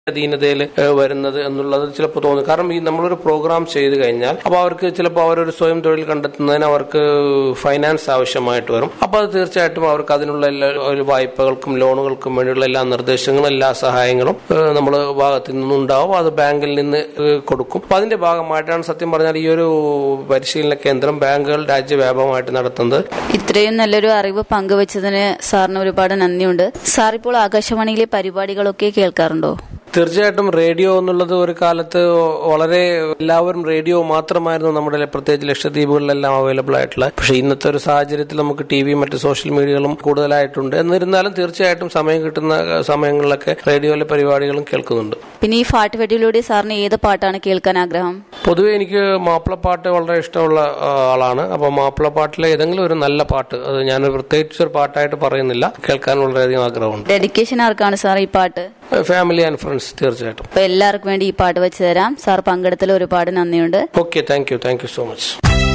അധീനതയിൽ വരുന്നത് എന്നുള്ളത് ചിലപ്പോൾ തോന്നും കാരണം ഈ നമ്മളൊരു പ്രോഗ്രാം ചെയ്ത് കഴിഞ്ഞാൽ അപ്പോൾ അവർക്ക് ചിലപ്പോൾ അവരൊരു സ്വയം തൊഴിൽ കണ്ടെത്തുന്നതിന് അവർക്ക് ഫൈനാൻസ് ആവശ്യമായിട്ട് വരും അപ്പോൾ അത് തീർച്ചയായിട്ടും അവർക്ക് അതിനുള്ള എല്ലാ ഒരു വായ്പകൾക്കും ലോണുകൾക്കും വേണ്ടിയുള്ള എല്ലാ നിർദ്ദേശങ്ങളും എല്ലാ സഹായങ്ങളും നമ്മൾ ഭാഗത്തു നിന്നുണ്ടാവും അത് ബാങ്കിൽ നിന്ന് ഏഹ്, കൊടുക്കും അപ്പോൾ അതിന്റെ ഭാഗമായിട്ടാണ് സത്യം പറഞ്ഞാൽ ഈ ഒരു പരിശീലന കേന്ദ്രം ബാങ്കുകൾ രാജ്യവ്യാപകമായിട്ട് നടത്തുന്നത് ഇത്രയും നല്ലൊരു അറിവ് പങ്കുവച്ചതിന് സാറിന് ഒരുപാട് നന്ദിയുണ്ട് സാർ ഇപ്പോൾ ആകാശവാണിയിലെ പരിപാടികളൊക്കെ കേൾക്കാറുണ്ടോ തീർച്ചയായിട്ടും റേഡിയോ എന്നുള്ളത് ഒരു കാലത്ത് വളരെ എല്ലാവരും റേഡിയോ മാത്രമായിരുന്നു നമ്മുടെ പ്രത്യേകിച്ച് ലക്ഷദ്വീപുകളിലെല്ലാം അവൈലബിൾ ആയിട്ടുള്ള പക്ഷേ ഇന്നത്തെ ഒരു സാഹചര്യത്തിൽ നമുക്ക് ടി വിയും മറ്റ് സോഷ്യൽ മീഡിയകളും കൂടുതലായിട്ടുണ്ട് എന്നിരുന്നാലും തീർച്ചയായിട്ടും സമയം കിട്ടുന്ന സമയങ്ങളിലൊക്കെ റേഡിയോയിലെ പരിപാടികളും കേൾക്കുന്നുണ്ട് പിന്നെ ഈ ഫാട്ടുവെട്ടിയിലൂടെ സാറിന് ഏത് പാട്ടാണ് കേൾക്കാൻ ആഗ്രഹം പൊതുവെ എനിക്ക് മാപ്പിളപ്പാട്ട് വളരെ ഇഷ്ടമുള്ള ആ, ആളാണ് അപ്പോൾ മാപ്പിളപ്പാട്ടിലെ ഏതെങ്കിലും ഒരു നല്ല പാട്ട് അത് ഞാൻ പ്രത്യേകിച്ച് ഒരു പാട്ടായിട്ട് പറയുന്നില്ല കേൾക്കാൻ വളരെയധികം ആഗ്രഹമുണ്ട് ഡെഡിക്കേഷൻ ആർക്കാണ് സാർ ഈ പാട്ട് ഫാമിലി ആൻഡ് ഫ്രണ്ട്സ് തീർച്ചയായിട്ടും അപ്പൊ എല്ലാവർക്കും വേണ്ടി ഈ പാട്ട് വെച്ച് തരാം സാർ പങ്കെടുത്തതിൽ ഒരുപാട് നന്ദിയുണ്ട് okay thank you thank you so much